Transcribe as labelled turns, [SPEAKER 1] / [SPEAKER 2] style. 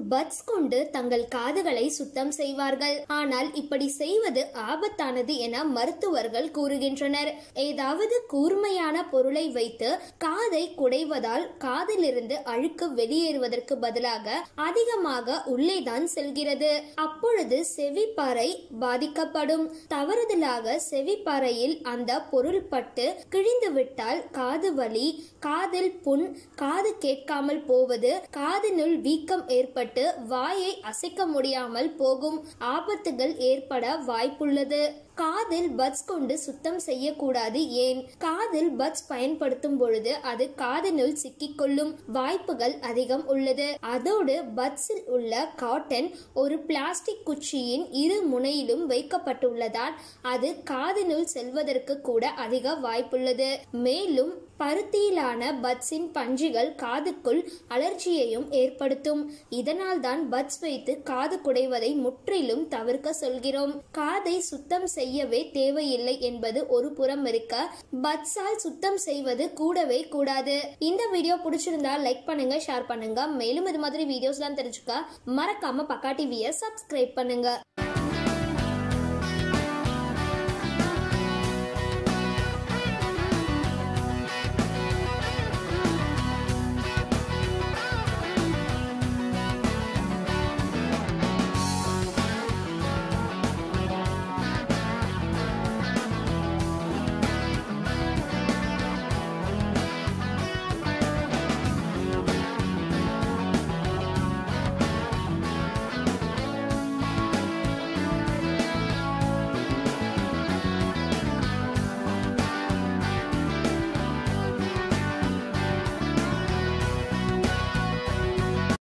[SPEAKER 1] puts கொண்டு தங்கள் காதுகளை சுத்தம் செய்வார்கள் ஆனால் இப்படி செய்வது ஆபத்தானது என மருத்துவர்கள் கூறுகின்றனர் ஏதாவது கூர்மையான பொருளை வைத்து காதை குடைவதால் காதிலிருந்து அழுக்கு வெளியேறுவதற்கு பதிலாக அதிகமாக உள்ளேதான் செல்கிறது அப்பொழுது செவிப்பாறை பாதிக்கப்படும் தவறுதலாக செவிப்பாறையில் அந்த பொருள் பட்டு கிழிந்து விட்டால் காது வலி காதில் புண் காது கேட்காமல் போவது காதினுள் வீக்கம் ஏற்பட்டு வாயை அசைக்க முடியாமல் போகும் ஆபத்துகள் ஏற்பட வாய்ப்புள்ளது காதில் பட்ஸ் கொண்டு சுத்தம் செய்யக்கூடாது ஏன் காதில் பட்ஸ் பயன்படுத்தும் பொழுது அது காதினுள் சிக்கிக்கொள்ளும் வாய்ப்புகள் அதிகம் உள்ளது அதோடு பட்ஸில் உள்ள காட்டன் ஒரு பிளாஸ்டிக் குச்சியின் இரு முனையிலும் வைக்கப்பட்டுள்ளதால் அது காதினுள் செல்வதற்கு கூட அதிக வாய்ப்புள்ளது மேலும் பருத்தியிலான பட்ஸின் பஞ்சுகள் காதுக்குள் அலர்ஜியையும் ஏற்படுத்தும் இதனால் தான் பட்ஸ் வைத்து காது குடைவதை முற்றிலும் தவிர்க்க சொல்கிறோம் காதை சுத்தம் செய்யவே தேவையில்லை என்பது ஒரு புறம் இருக்க பட்ஸால் சுத்தம் செய்வது கூடவே கூடாது இந்த வீடியோ பிடிச்சிருந்தா லைக் பண்ணுங்க ஷேர் பண்ணுங்க மேலும் இது மாதிரி வீடியோஸ்லாம் தெரிஞ்சுக்க மறக்காம பக்கா டிவியை சப்ஸ்கிரைப் பண்ணுங்க